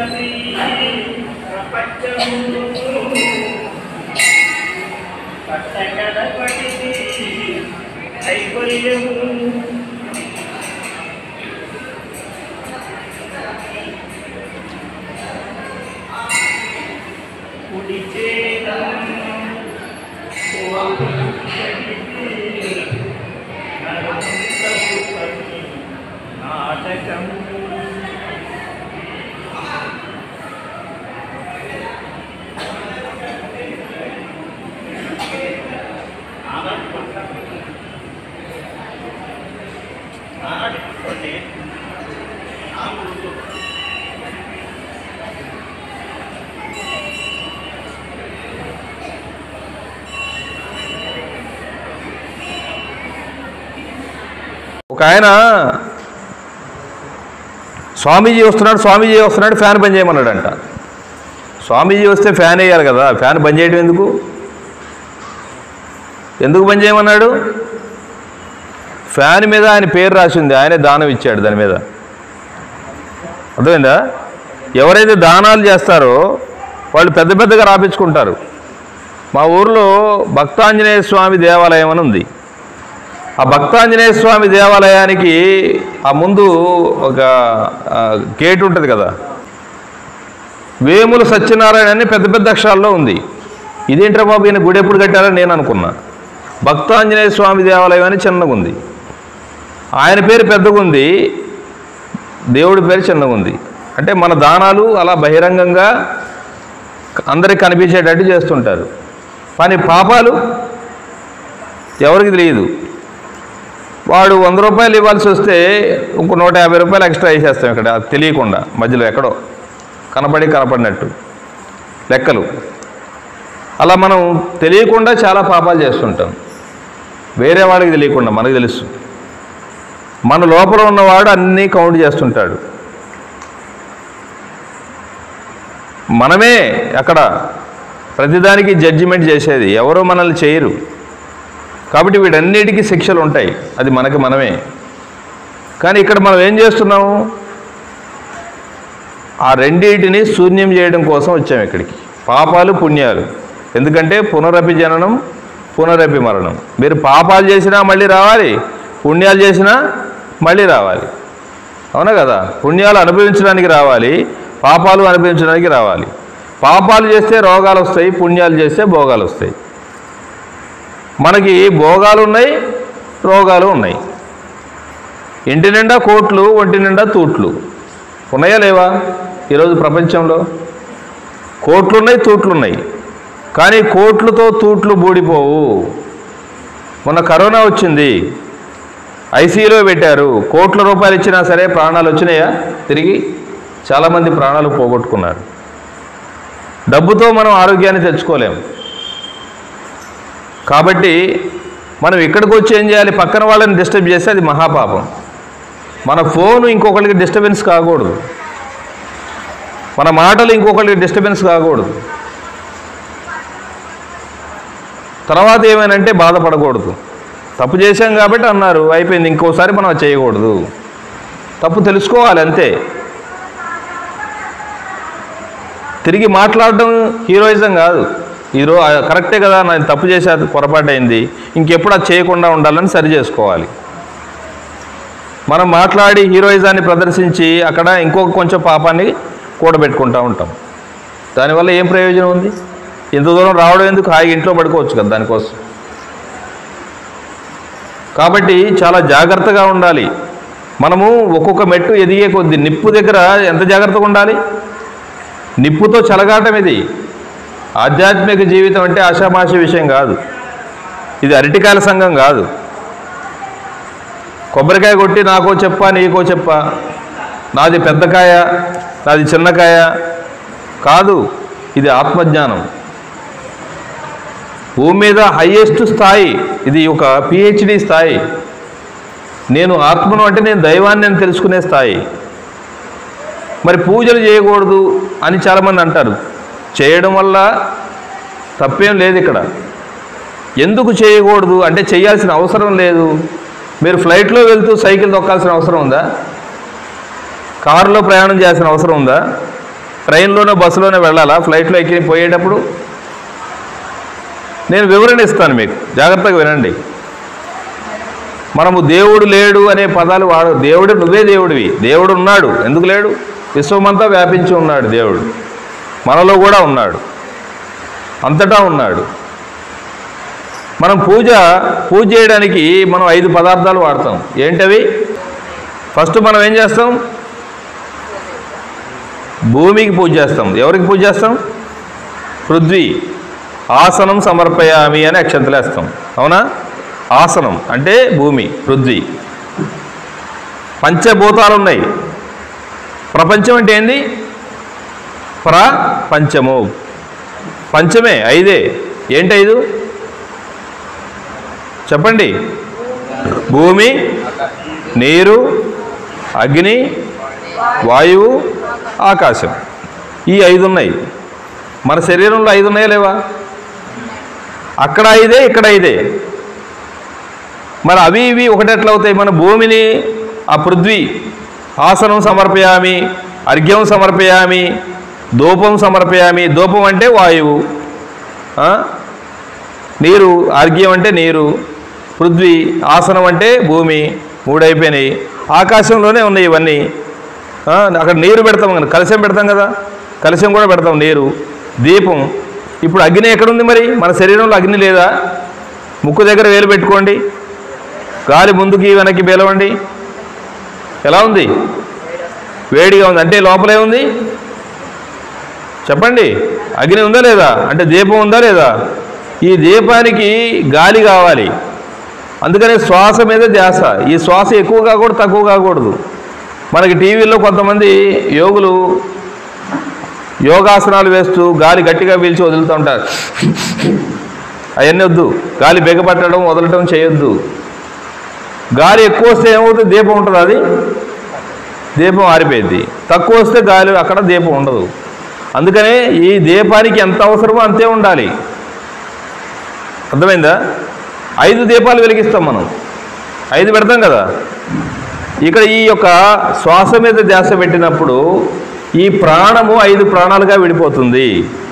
ఉన్నది ప్రపంచము పట్టకడపటిది ఐశ్వర్యము కుడి చేతం నాటకం ఒక ఆయన స్వామీజీ వస్తున్నాడు స్వామీజీ వస్తున్నాడు ఫ్యాన్ బంద్ చేయమన్నాడంట స్వామీజీ వస్తే ఫ్యాన్ వేయాలి కదా ఫ్యాన్ బంద్ చేయడం ఎందుకు ఎందుకు బంద్ చేయమన్నాడు ఫ్యాన్ మీద ఆయన పేరు రాసి ఉంది ఆయనే దానం ఇచ్చాడు దాని మీద అర్థమైందా ఎవరైతే దానాలు చేస్తారో వాళ్ళు పెద్ద పెద్దగా రాపించుకుంటారు మా ఊర్లో భక్తాంజనేయ స్వామి దేవాలయం అని ఉంది ఆ భక్తాంజనేయ స్వామి దేవాలయానికి ఆ ముందు ఒక ఆ, గేట్ ఉంటుంది కదా వేముల సత్యనారాయణ అని పెద్ద పెద్ద అక్షరాల్లో ఉంది ఇదేంట్రా బాబు ఈయన గుడి ఎప్పుడు కట్టారని నేను అనుకున్నా భక్తాంజనేయ స్వామి దేవాలయం అని చిన్నగా ఉంది ఆయన పేరు పెద్దగా ఉంది దేవుడి పేరు చిన్నగా ఉంది అంటే మన దానాలు అలా బహిరంగంగా అందరికి కనిపించేటట్టు చేస్తుంటారు కానీ పాపాలు ఎవరికి తెలియదు వాడు వంద రూపాయలు ఇవ్వాల్సి వస్తే ఇంకో నూట యాభై రూపాయలు ఎక్స్ట్రా వేసేస్తాం ఇక్కడ అది తెలియకుండా మధ్యలో ఎక్కడో కనపడి కనపడినట్టు లెక్కలు అలా మనం తెలియకుండా చాలా పాపాలు చేస్తుంటాం వేరే వాడికి తెలియకుండా మనకు తెలుసు మన లోపల ఉన్నవాడు అన్నీ కౌంట్ చేస్తుంటాడు మనమే అక్కడ ప్రతిదానికి జడ్జిమెంట్ చేసేది ఎవరో మనల్ని చేయరు కాబట్టి వీటన్నిటికీ శిక్షలు ఉంటాయి అది మనకి మనమే కానీ ఇక్కడ మనం ఏం చేస్తున్నాము ఆ రెండింటిని శూన్యం చేయడం కోసం వచ్చాము ఇక్కడికి పాపాలు పుణ్యాలు ఎందుకంటే పునరపి జననం పునరపి మరణం మీరు పాపాలు చేసినా మళ్ళీ రావాలి పుణ్యాలు చేసినా మళ్ళీ రావాలి అవునా కదా పుణ్యాలు అనుభవించడానికి రావాలి పాపాలు అనుభవించడానికి రావాలి పాపాలు చేస్తే రోగాలు వస్తాయి పుణ్యాలు చేస్తే భోగాలు వస్తాయి మనకి భోగాలు ఉన్నాయి రోగాలు ఉన్నాయి ఇంటి నిండా కోట్లు ఒంటి నిండా తూట్లు ఉన్నాయా లేవా ఈరోజు ప్రపంచంలో కోట్లున్నాయి తూట్లున్నాయి కానీ కోట్లతో తూట్లు బూడిపోవు మొన్న కరోనా వచ్చింది ఐసీయూలో పెట్టారు కోట్ల రూపాయలు ఇచ్చినా సరే ప్రాణాలు వచ్చినాయా తిరిగి చాలామంది ప్రాణాలు పోగొట్టుకున్నారు డబ్బుతో మనం ఆరోగ్యాన్ని తెచ్చుకోలేము కాబట్టి మనం ఇక్కడికి వచ్చి ఏం చేయాలి పక్కన వాళ్ళని డిస్టర్బ్ చేస్తే అది మహాపాపం మన ఫోన్ ఇంకొకరికి డిస్టర్బెన్స్ కాకూడదు మన మాటలు ఇంకొకరికి డిస్టర్బెన్స్ కాకూడదు తర్వాత ఏమైనంటే బాధపడకూడదు తప్పు చేశాం కాబట్టి అన్నారు అయిపోయింది ఇంకోసారి మనం అది చేయకూడదు తప్పు తెలుసుకోవాలి అంతే తిరిగి మాట్లాడడం హీరోయిజం కాదు ఈరో కరెక్టే కదా నేను తప్పు చేసే పొరపాటు అయింది ఇంకెప్పుడు అది చేయకుండా ఉండాలని సరి చేసుకోవాలి మనం మాట్లాడి హీరోయిజాన్ని ప్రదర్శించి అక్కడ ఇంకొక కొంచెం పాపాన్ని కూడబెట్టుకుంటూ ఉంటాం దానివల్ల ఏం ప్రయోజనం ఉంది ఇంత దూరం రావడం ఎందుకు హాయిగా ఇంట్లో పడుకోవచ్చు కదా దానికోసం కాబట్టి చాలా జాగ్రత్తగా ఉండాలి మనము ఒక్కొక్క మెట్టు ఎదిగే కొద్ది నిప్పు దగ్గర ఎంత జాగ్రత్తగా ఉండాలి నిప్పుతో చెలగాటం ఇది ఆధ్యాత్మిక జీవితం అంటే ఆషామాషి విషయం కాదు ఇది అరటికాయల సంఘం కాదు కొబ్బరికాయ కొట్టి నాకో చెప్పా నీకో చెప్పా నాది పెద్దకాయ నాది చిన్నకాయ కాదు ఇది ఆత్మజ్ఞానం భూమి మీద హయ్యెస్ట్ స్థాయి ఇది ఒక పిహెచ్డి స్థాయి నేను ఆత్మను అంటే నేను దైవాన్ని నేను తెలుసుకునే స్థాయి మరి పూజలు చేయకూడదు అని చాలామంది అంటారు చేయడం వల్ల తప్పేం లేదు ఇక్కడ ఎందుకు చేయకూడదు అంటే చేయాల్సిన అవసరం లేదు మీరు ఫ్లైట్లో వెళ్తూ సైకిల్ తొక్కాల్సిన అవసరం ఉందా కారులో ప్రయాణం చేయాల్సిన అవసరం ఉందా ట్రైన్లోనో బస్సులోనో వెళ్ళాలా ఫ్లైట్లో ఎక్కి పోయేటప్పుడు నేను వివరణ ఇస్తాను మీకు జాగ్రత్తగా వినండి మనము దేవుడు లేడు అనే పదాలు వాడు దేవుడు నువ్వే దేవుడివి దేవుడు ఉన్నాడు ఎందుకు లేడు విశ్వమంతా వ్యాపించి ఉన్నాడు దేవుడు మనలో కూడా ఉన్నాడు అంతటా ఉన్నాడు మనం పూజ పూజ చేయడానికి మనం ఐదు పదార్థాలు వాడతాం ఏంటవి ఫస్ట్ మనం ఏం చేస్తాం భూమికి పూజ చేస్తాం ఎవరికి పూజ చేస్తాం పృథ్వీ ఆసనం సమర్పయామి అని అక్షంతలేస్తాం అవునా ఆసనం అంటే భూమి పృథ్వీ పంచభూతాలు ఉన్నాయి ప్రపంచం అంటే ఏంది ప్రపంచము పంచమే ఐదే ఏంటి ఐదు చెప్పండి భూమి నీరు అగ్ని వాయువు ఆకాశం ఈ ఐదు ఉన్నాయి మన శరీరంలో ఐదు ఉన్నాయా లేవా అక్కడ ఐదే ఇక్కడ ఐదే మరి అవి ఇవి ఒకటి ఎట్లా అవుతాయి మన భూమిని ఆ పృథ్వీ ఆసనం సమర్పయామి అర్ఘ్యం సమర్పయామి ధూపం సమర్పయామి ధూపం అంటే వాయువు ఆ? నీరు అర్ఘ్యం అంటే నీరు పృథ్వీ ఆసనం అంటే భూమి మూడు అయిపోయినాయి ఆకాశంలోనే ఉన్నాయి ఇవన్నీ ఆ, అక్కడ నీరు పెడతాం కదా కలశం పెడతాం కదా కలశం కూడా పెడతాం నీరు దీపం ఇప్పుడు అగ్ని ఎక్కడుంది మరి మన శరీరంలో అగ్ని లేదా ముక్కు దగ్గర వేలు పెట్టుకోండి గాలి ముందుకి వెనక్కి బేలవండి ఎలా ఉంది వేడిగా ఉంది అంటే లోపలే ఉంది చెప్పండి అగ్ని ఉందా లేదా అంటే దీపం ఉందా లేదా ఈ దీపానికి గాలి కావాలి అందుకనే శ్వాస మీద ధ్యాస ఈ శ్వాస ఎక్కువ కాకూడదు తక్కువ కాకూడదు మనకి టీవీలో కొంతమంది యోగులు యోగాసనాలు వేస్తూ గాలి గట్టిగా పీల్చి వదులుతూ ఉంటారు అవన్నీ వద్దు గాలి బిగపట్టడం వదలటం చేయొద్దు గాలి ఎక్కువ వస్తే ఏమవుతుంది దీపం ఉంటుంది అది దీపం ఆరిపోయింది తక్కువ వస్తే గాలి అక్కడ దీపం ఉండదు అందుకనే ఈ దీపానికి ఎంత అవసరమో అంతే ఉండాలి అర్థమైందా ఐదు దీపాలు వెలిగిస్తాం మనం ఐదు పెడతాం కదా ఇక్కడ ఈ యొక్క శ్వాస మీద ధ్యాస పెట్టినప్పుడు ఈ ప్రాణము ఐదు ప్రాణాలుగా విడిపోతుంది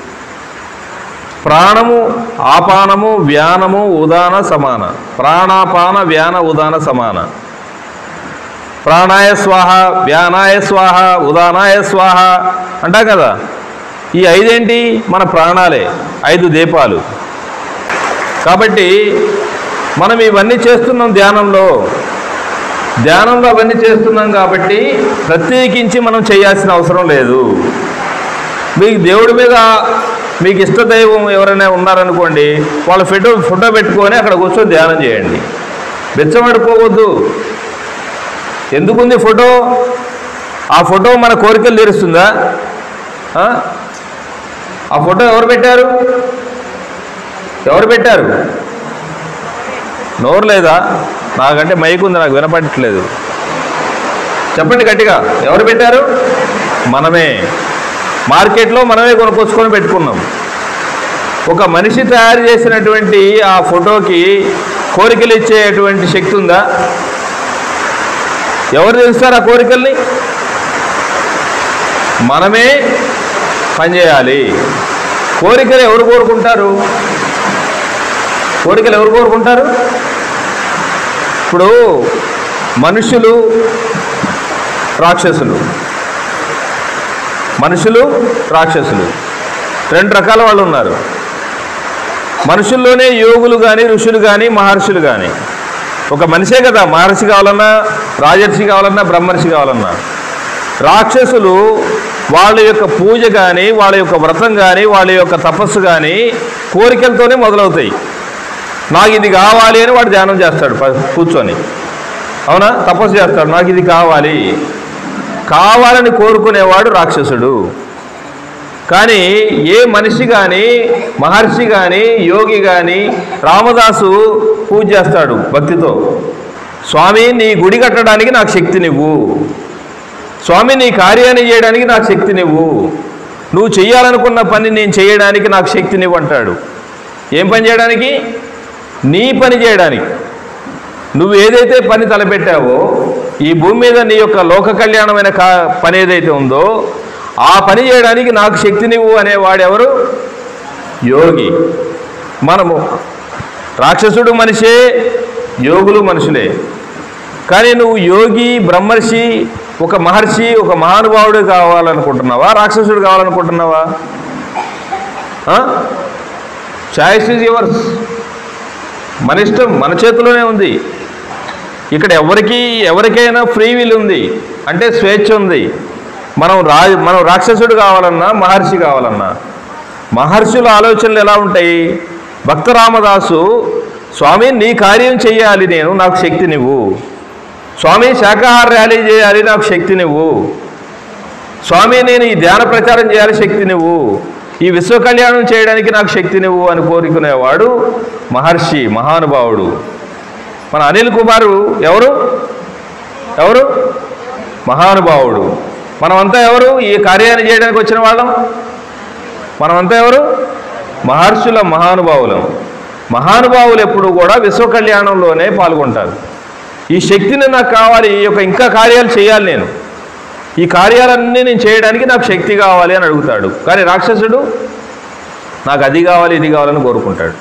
ప్రాణము ఆపానము వ్యానము ఉదాన సమాన ప్రాణాపాన వ్యాన ఉదాన సమాన ప్రాణాయ స్వాహ వ్యానాయ స్వాహ ఉదానాయ స్వాహ అంటాం కదా ఈ ఐదేంటి మన ప్రాణాలే ఐదు దీపాలు కాబట్టి మనం ఇవన్నీ చేస్తున్నాం ధ్యానంలో ధ్యానంలో అవన్నీ చేస్తున్నాం కాబట్టి ప్రత్యేకించి మనం చేయాల్సిన అవసరం లేదు మీకు దేవుడి మీద మీకు ఇష్ట దైవం ఎవరైనా ఉన్నారనుకోండి వాళ్ళ ఫోటో ఫోటో పెట్టుకొని అక్కడ కూర్చొని ధ్యానం చేయండి బెచ్చబడిపోవద్దు ఎందుకుంది ఫోటో ఆ ఫోటో మన కోరికలు తీరుస్తుందా ఆ? ఆ ఫోటో ఎవరు పెట్టారు ఎవరు పెట్టారు నోరు లేదా నాకంటే మైక్ ఉంది నాకు వినపడట్లేదు చెప్పండి గట్టిగా ఎవరు పెట్టారు మనమే మార్కెట్లో మనమే కొనుక్కొచ్చుకొని పెట్టుకున్నాం ఒక మనిషి తయారు చేసినటువంటి ఆ ఫోటోకి కోరికలు ఇచ్చేటువంటి శక్తి ఉందా ఎవరు తెలుస్తారు ఆ కోరికల్ని మనమే పనిచేయాలి కోరికలు ఎవరు కోరుకుంటారు కోరికలు ఎవరు కోరుకుంటారు ఇప్పుడు మనుషులు రాక్షసులు మనుషులు రాక్షసులు రెండు రకాల వాళ్ళు ఉన్నారు మనుషుల్లోనే యోగులు కానీ ఋషులు కానీ మహర్షులు కానీ ఒక మనిషే కదా మహర్షి కావాలన్నా రాజర్షి కావాలన్నా బ్రహ్మర్షి కావాలన్నా రాక్షసులు వాళ్ళ యొక్క పూజ కానీ వాళ్ళ యొక్క వ్రతం కానీ వాళ్ళ యొక్క తపస్సు కానీ కోరికలతోనే మొదలవుతాయి నాకు ఇది కావాలి అని వాడు ధ్యానం చేస్తాడు ప- కూర్చొని అవునా తపస్సు చేస్తాడు నాకు ఇది కావాలి కావాలని కోరుకునేవాడు రాక్షసుడు కానీ ఏ మనిషి కానీ మహర్షి కానీ యోగి కానీ రామదాసు పూజ చేస్తాడు భక్తితో స్వామి నీ గుడి కట్టడానికి నాకు శక్తినివ్వు స్వామి నీ కార్యాన్ని చేయడానికి నాకు శక్తినివ్వు నువ్వు చేయాలనుకున్న పని నేను చేయడానికి నాకు శక్తినివ్వు అంటాడు ఏం పని చేయడానికి నీ పని చేయడానికి నువ్వు ఏదైతే పని తలపెట్టావో ఈ భూమి మీద నీ యొక్క లోక కళ్యాణమైన కా పని ఏదైతే ఉందో ఆ పని చేయడానికి నాకు శక్తినివ్వు అనేవాడు ఎవరు యోగి మనము రాక్షసుడు మనిషే యోగులు మనుషులే కానీ నువ్వు యోగి బ్రహ్మర్షి ఒక మహర్షి ఒక మహానుభావుడు కావాలనుకుంటున్నావా రాక్షసుడు కావాలనుకుంటున్నావా చాయిస్ ఈజ్ యువర్స్ మన ఇష్టం మన చేతిలోనే ఉంది ఇక్కడ ఎవరికి ఎవరికైనా ఫ్రీ విల్ ఉంది అంటే స్వేచ్ఛ ఉంది మనం రా మనం రాక్షసుడు కావాలన్నా మహర్షి కావాలన్నా మహర్షుల ఆలోచనలు ఎలా ఉంటాయి భక్త రామదాసు స్వామి నీ కార్యం చేయాలి నేను నాకు శక్తి నువ్వు స్వామి శాకాహార ర్యాలీ చేయాలి నాకు శక్తి నువ్వు స్వామి నేను ఈ ధ్యాన ప్రచారం చేయాలి శక్తి నువ్వు ఈ విశ్వ కళ్యాణం చేయడానికి నాకు శక్తి నువ్వు అని కోరుకునేవాడు మహర్షి మహానుభావుడు మన అనిల్ కుమారు ఎవరు ఎవరు మహానుభావుడు మనమంతా ఎవరు ఈ కార్యాన్ని చేయడానికి వచ్చిన వాళ్ళం మనమంతా ఎవరు మహర్షుల మహానుభావులం మహానుభావులు ఎప్పుడు కూడా విశ్వ కళ్యాణంలోనే పాల్గొంటారు ఈ శక్తిని నాకు కావాలి ఈ యొక్క ఇంకా కార్యాలు చేయాలి నేను ఈ కార్యాలన్నీ నేను చేయడానికి నాకు శక్తి కావాలి అని అడుగుతాడు కానీ రాక్షసుడు నాకు అది కావాలి ఇది కావాలని కోరుకుంటాడు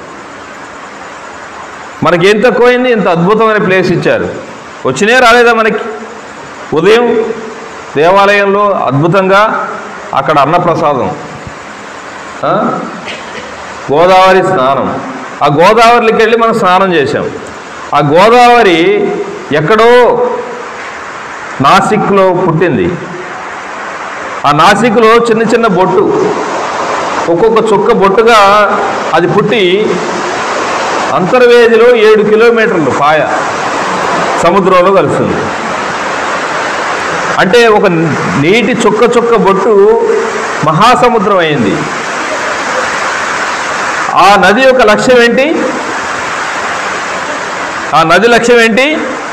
మనకి ఏం తక్కువైంది ఇంత అద్భుతమైన ప్లేస్ ఇచ్చారు వచ్చినే రాలేదా మనకి ఉదయం దేవాలయంలో అద్భుతంగా అక్కడ అన్నప్రసాదం ఆ? గోదావరి స్నానం ఆ గోదావరిలోకి వెళ్ళి మనం స్నానం చేశాం ఆ గోదావరి ఎక్కడో నాసిక్లో పుట్టింది ఆ నాసిక్లో చిన్న చిన్న బొట్టు ఒక్కొక్క చుక్క బొట్టుగా అది పుట్టి అంతర్వేదిలో ఏడు కిలోమీటర్లు పాయ సముద్రంలో కలుస్తుంది అంటే ఒక నీటి చుక్క చుక్క బొట్టు మహాసముద్రం అయింది ఆ నది యొక్క లక్ష్యం ఏంటి ఆ నది లక్ష్యం ఏంటి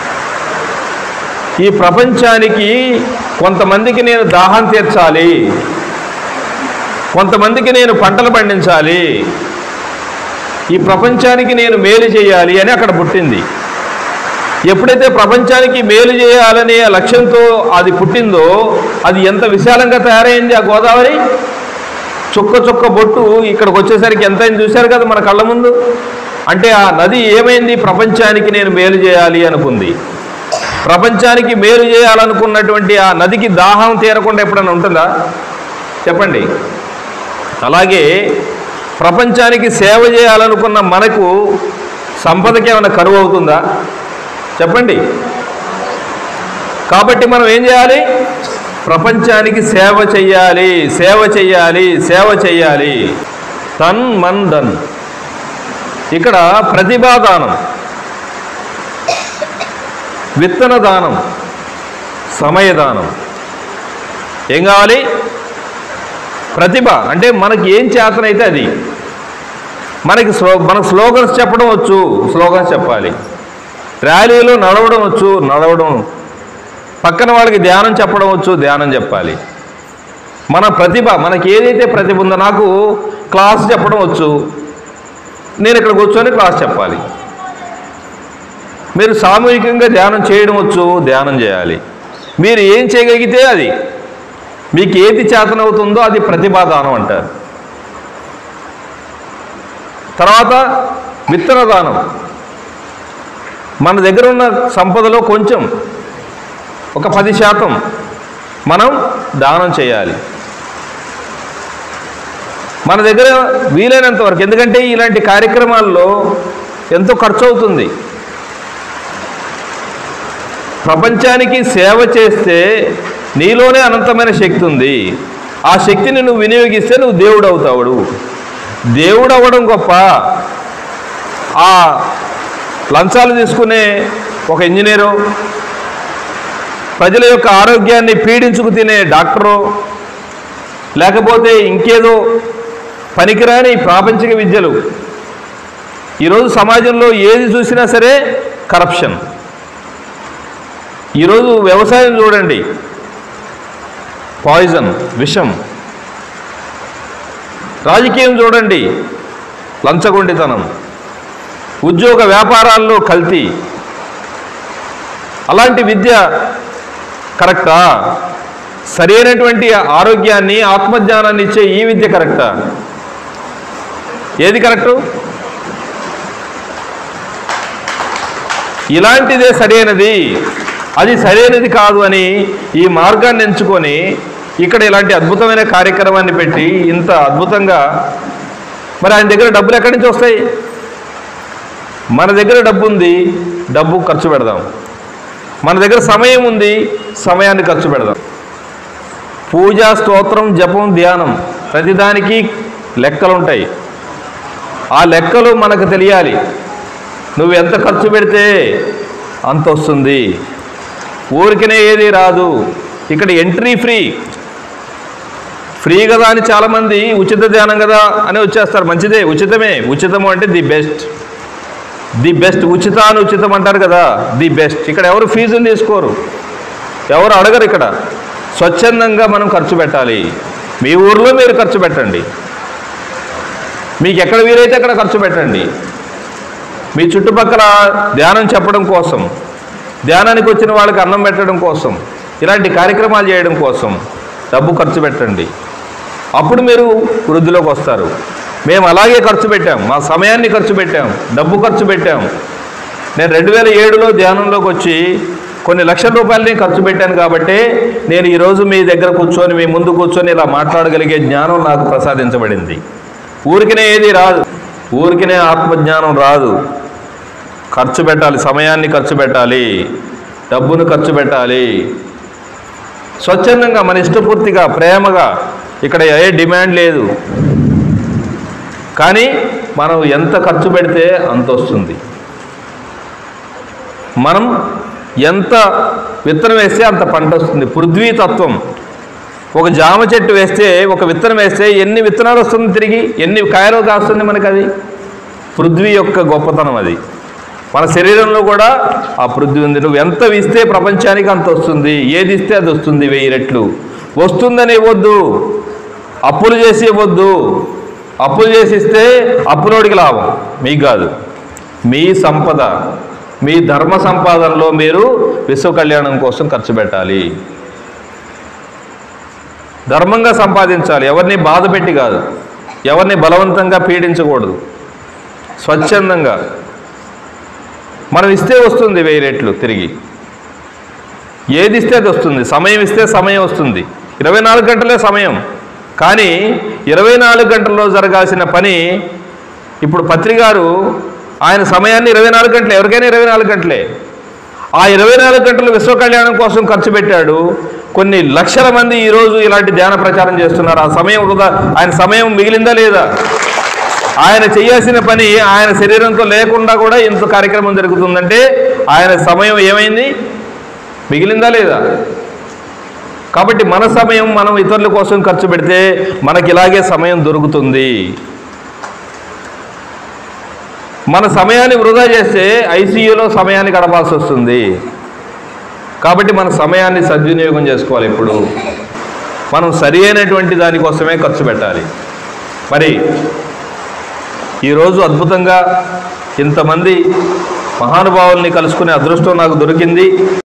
ఈ ప్రపంచానికి కొంతమందికి నేను దాహం తీర్చాలి కొంతమందికి నేను పంటలు పండించాలి ఈ ప్రపంచానికి నేను మేలు చేయాలి అని అక్కడ పుట్టింది ఎప్పుడైతే ప్రపంచానికి మేలు చేయాలనే లక్ష్యంతో అది పుట్టిందో అది ఎంత విశాలంగా తయారైంది ఆ గోదావరి చుక్క చుక్క బొట్టు ఇక్కడికి వచ్చేసరికి ఎంత అయింది చూశారు కదా మన కళ్ళ ముందు అంటే ఆ నది ఏమైంది ప్రపంచానికి నేను మేలు చేయాలి అనుకుంది ప్రపంచానికి మేలు చేయాలనుకున్నటువంటి ఆ నదికి దాహం తీరకుండా ఎప్పుడైనా ఉంటుందా చెప్పండి అలాగే ప్రపంచానికి సేవ చేయాలనుకున్న మనకు సంపదకి ఏమైనా కరువు అవుతుందా చెప్పండి కాబట్టి మనం ఏం చేయాలి ప్రపంచానికి సేవ చెయ్యాలి సేవ చెయ్యాలి సేవ చెయ్యాలి తన్ మన్ ధన్ ఇక్కడ ప్రతిభాదానం విత్తన దానం సమయదానం ఏం కావాలి ప్రతిభ అంటే మనకి ఏం చేతనైతే అది మనకి స్లో మనకు స్లోగన్స్ చెప్పడం వచ్చు స్లోగన్స్ చెప్పాలి ర్యాలీలో నడవడం వచ్చు నడవడం పక్కన వాళ్ళకి ధ్యానం చెప్పడం వచ్చు ధ్యానం చెప్పాలి మన ప్రతిభ మనకి ఏదైతే ప్రతిభ ఉందో నాకు క్లాస్ చెప్పడం వచ్చు నేను ఇక్కడ కూర్చొని క్లాస్ చెప్పాలి మీరు సామూహికంగా ధ్యానం చేయడం వచ్చు ధ్యానం చేయాలి మీరు ఏం చేయగలిగితే అది మీకు ఏది చేతనవుతుందో అది ప్రతిభాదానం అంటారు తర్వాత విత్తన దానం మన దగ్గర ఉన్న సంపదలో కొంచెం ఒక పది శాతం మనం దానం చేయాలి మన దగ్గర వీలైనంత వరకు ఎందుకంటే ఇలాంటి కార్యక్రమాల్లో ఎంతో ఖర్చు అవుతుంది ప్రపంచానికి సేవ చేస్తే నీలోనే అనంతమైన శక్తి ఉంది ఆ శక్తిని నువ్వు వినియోగిస్తే నువ్వు దేవుడు అవుతావు దేవుడు అవ్వడం గొప్ప ఆ లంచాలు తీసుకునే ఒక ఇంజనీరు ప్రజల యొక్క ఆరోగ్యాన్ని పీడించుకు తినే డాక్టరు లేకపోతే ఇంకేదో పనికిరాని ప్రాపంచిక విద్యలు ఈరోజు సమాజంలో ఏది చూసినా సరే కరప్షన్ ఈరోజు వ్యవసాయం చూడండి పాయిజన్ విషం రాజకీయం చూడండి లంచగొండితనం ఉద్యోగ వ్యాపారాల్లో కల్తీ అలాంటి విద్య కరెక్టా సరైనటువంటి ఆరోగ్యాన్ని ఆత్మజ్ఞానాన్ని ఇచ్చే ఈ విద్య కరెక్టా ఏది కరెక్టు ఇలాంటిదే సరైనది అది సరైనది కాదు అని ఈ మార్గాన్ని ఎంచుకొని ఇక్కడ ఇలాంటి అద్భుతమైన కార్యక్రమాన్ని పెట్టి ఇంత అద్భుతంగా మరి ఆయన దగ్గర డబ్బులు ఎక్కడి నుంచి వస్తాయి మన దగ్గర డబ్బు ఉంది డబ్బు ఖర్చు పెడదాం మన దగ్గర సమయం ఉంది సమయాన్ని ఖర్చు పెడదాం పూజ స్తోత్రం జపం ధ్యానం ప్రతిదానికి లెక్కలు ఉంటాయి ఆ లెక్కలు మనకు తెలియాలి నువ్వు ఎంత ఖర్చు పెడితే అంత వస్తుంది ఊరికనే ఏది రాదు ఇక్కడ ఎంట్రీ ఫ్రీ ఫ్రీ కదా అని చాలామంది ఉచిత ధ్యానం కదా అని వచ్చేస్తారు మంచిదే ఉచితమే ఉచితము అంటే ది బెస్ట్ ది బెస్ట్ ఉచితాను ఉచితం అంటారు కదా ది బెస్ట్ ఇక్కడ ఎవరు ఫీజులు తీసుకోరు ఎవరు అడగరు ఇక్కడ స్వచ్ఛందంగా మనం ఖర్చు పెట్టాలి మీ ఊర్లో మీరు ఖర్చు పెట్టండి మీకు ఎక్కడ వీలైతే అక్కడ ఖర్చు పెట్టండి మీ చుట్టుపక్కల ధ్యానం చెప్పడం కోసం ధ్యానానికి వచ్చిన వాళ్ళకి అన్నం పెట్టడం కోసం ఇలాంటి కార్యక్రమాలు చేయడం కోసం డబ్బు ఖర్చు పెట్టండి అప్పుడు మీరు వృద్ధిలోకి వస్తారు మేము అలాగే ఖర్చు పెట్టాం మా సమయాన్ని ఖర్చు పెట్టాం డబ్బు ఖర్చు పెట్టాం నేను రెండు వేల ఏడులో ధ్యానంలోకి వచ్చి కొన్ని లక్షల రూపాయలని ఖర్చు పెట్టాను కాబట్టి నేను ఈరోజు మీ దగ్గర కూర్చొని మీ ముందు కూర్చొని ఇలా మాట్లాడగలిగే జ్ఞానం నాకు ప్రసాదించబడింది ఊరికినే ఏది రాదు ఊరికినే ఆత్మజ్ఞానం రాదు ఖర్చు పెట్టాలి సమయాన్ని ఖర్చు పెట్టాలి డబ్బును ఖర్చు పెట్టాలి స్వచ్ఛందంగా మన ఇష్టపూర్తిగా ప్రేమగా ఇక్కడ ఏ డిమాండ్ లేదు కానీ మనం ఎంత ఖర్చు పెడితే అంత వస్తుంది మనం ఎంత విత్తనం వేస్తే అంత పంట వస్తుంది పృథ్వీ తత్వం ఒక జామ చెట్టు వేస్తే ఒక విత్తనం వేస్తే ఎన్ని విత్తనాలు వస్తుంది తిరిగి ఎన్ని కాయలు కాస్తుంది మనకి అది పృథ్వీ యొక్క గొప్పతనం అది మన శరీరంలో కూడా ఆ పృథ్వీ ఉంది నువ్వు ఎంత ఇస్తే ప్రపంచానికి అంత వస్తుంది ఏది ఇస్తే అది వస్తుంది వెయ్యి రెట్లు వస్తుందని ఇవ్వద్దు అప్పులు చేసి ఇవ్వద్దు అప్పులు చేసి ఇస్తే అప్పులోడికి లాభం మీకు కాదు మీ సంపద మీ ధర్మ సంపాదనలో మీరు విశ్వ కళ్యాణం కోసం ఖర్చు పెట్టాలి ధర్మంగా సంపాదించాలి ఎవరిని బాధ పెట్టి కాదు ఎవరిని బలవంతంగా పీడించకూడదు స్వచ్ఛందంగా మనం ఇస్తే వస్తుంది వెయ్యి రెట్లు తిరిగి ఏది ఇస్తే అది వస్తుంది సమయం ఇస్తే సమయం వస్తుంది ఇరవై నాలుగు గంటలే సమయం కానీ ఇరవై నాలుగు గంటల్లో జరగాల్సిన పని ఇప్పుడు పత్రికారు ఆయన సమయాన్ని ఇరవై నాలుగు గంటలే ఎవరికైనా ఇరవై నాలుగు గంటలే ఆ ఇరవై నాలుగు గంటలు విశ్వ కళ్యాణం కోసం ఖర్చు పెట్టాడు కొన్ని లక్షల మంది ఈరోజు ఇలాంటి ధ్యాన ప్రచారం చేస్తున్నారు ఆ సమయం వృధా ఆయన సమయం మిగిలిందా లేదా ఆయన చేయాల్సిన పని ఆయన శరీరంతో లేకుండా కూడా ఇంత కార్యక్రమం జరుగుతుందంటే ఆయన సమయం ఏమైంది మిగిలిందా లేదా కాబట్టి మన సమయం మనం ఇతరుల కోసం ఖర్చు పెడితే మనకి ఇలాగే సమయం దొరుకుతుంది మన సమయాన్ని వృధా చేస్తే ఐసీయూలో సమయాన్ని గడపాల్సి వస్తుంది కాబట్టి మన సమయాన్ని సద్వినియోగం చేసుకోవాలి ఇప్పుడు మనం సరి అయినటువంటి దానికోసమే ఖర్చు పెట్టాలి మరి ఈరోజు అద్భుతంగా ఇంతమంది మహానుభావుల్ని కలుసుకునే అదృష్టం నాకు దొరికింది